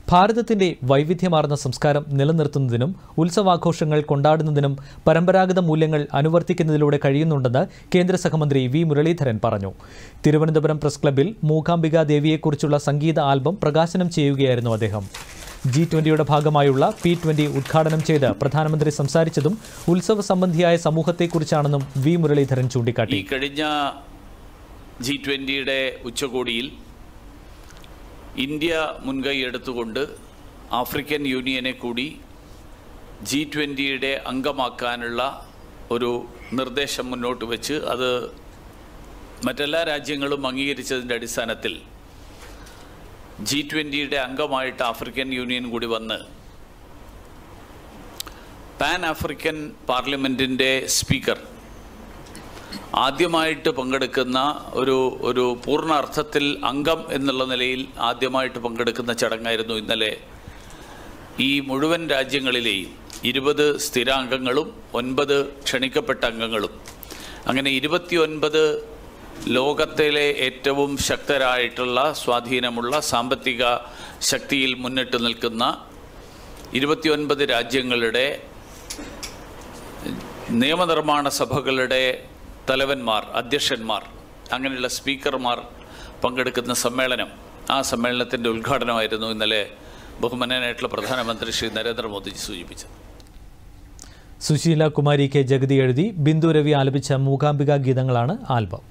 ഭാരതത്തിന്റെ വൈവിധ്യമാർന്ന സംസ്കാരം നിലനിർത്തുന്നതിനും ഉത്സവാഘോഷങ്ങൾ കൊണ്ടാടുന്നതിനും പരമ്പരാഗത മൂല്യങ്ങൾ അനുവർത്തിക്കുന്നതിലൂടെ കഴിയുന്നുണ്ടെന്ന് കേന്ദ്ര സഹമന്ത്രി വി മുരളീധരൻ പറഞ്ഞു തിരുവനന്തപുരം പ്രസ് ക്ലബ്ബിൽ മൂകാംബിക ദേവിയെക്കുറിച്ചുള്ള സംഗീത ആൽബം പ്രകാശനം ചെയ്യുകയായിരുന്നു അദ്ദേഹം ജി ട്വന്റിയുടെ ഭാഗമായുള്ള പി ട്വന്റി ഉദ്ഘാടനം ചെയ്ത് പ്രധാനമന്ത്രി സംസാരിച്ചതും ഉത്സവ സംബന്ധിയായ സമൂഹത്തെക്കുറിച്ചാണെന്നും വി മുരളീധരൻ ചൂണ്ടിക്കാട്ടി ഈ കഴിഞ്ഞ ജി ട്വൻ്റിയുടെ ഉച്ചകോടിയിൽ ഇന്ത്യ മുൻകൈ എടുത്തുകൊണ്ട് ആഫ്രിക്കൻ യൂണിയനെ കൂടി ജി ട്വൻ്റിയുടെ അംഗമാക്കാനുള്ള ഒരു നിർദ്ദേശം മുന്നോട്ട് വെച്ച് അത് മറ്റെല്ലാ രാജ്യങ്ങളും അംഗീകരിച്ചതിൻ്റെ അടിസ്ഥാനത്തിൽ ജി ട്വൻ്റിയുടെ അംഗമായിട്ട് ആഫ്രിക്കൻ യൂണിയൻ കൂടി വന്ന് പാൻ ആഫ്രിക്കൻ പാർലമെൻറ്റിൻ്റെ സ്പീക്കർ ആദ്യമായിട്ട് പങ്കെടുക്കുന്ന ഒരു ഒരു പൂർണ്ണ അർത്ഥത്തിൽ അംഗം എന്നുള്ള നിലയിൽ ആദ്യമായിട്ട് പങ്കെടുക്കുന്ന ചടങ്ങായിരുന്നു ഇന്നലെ ഈ മുഴുവൻ രാജ്യങ്ങളിലെയും ഇരുപത് സ്ഥിരാംഗങ്ങളും ഒൻപത് ക്ഷണിക്കപ്പെട്ട അംഗങ്ങളും അങ്ങനെ ഇരുപത്തിയൊൻപത് ലോകത്തിലെ ഏറ്റവും ശക്തരായിട്ടുള്ള സ്വാധീനമുള്ള സാമ്പത്തിക ശക്തിയിൽ മുന്നിട്ട് നിൽക്കുന്ന ഇരുപത്തിയൊൻപത് രാജ്യങ്ങളുടെ നിയമനിർമ്മാണ സഭകളുടെ തലവന്മാർ അധ്യക്ഷന്മാർ അങ്ങനെയുള്ള സ്പീക്കർമാർ പങ്കെടുക്കുന്ന സമ്മേളനം ആ സമ്മേളനത്തിൻ്റെ ഉദ്ഘാടനമായിരുന്നു ഇന്നലെ ബഹുമാനനായിട്ടുള്ള പ്രധാനമന്ത്രി ശ്രീ നരേന്ദ്രമോദിജി സൂചിപ്പിച്ചത് സുശീല കുമാരി കെ ജഗതി എഴുതി ബിന്ദു രവി ആലപിച്ച മൂകാംബിക ഗീതങ്ങളാണ് ആൽബം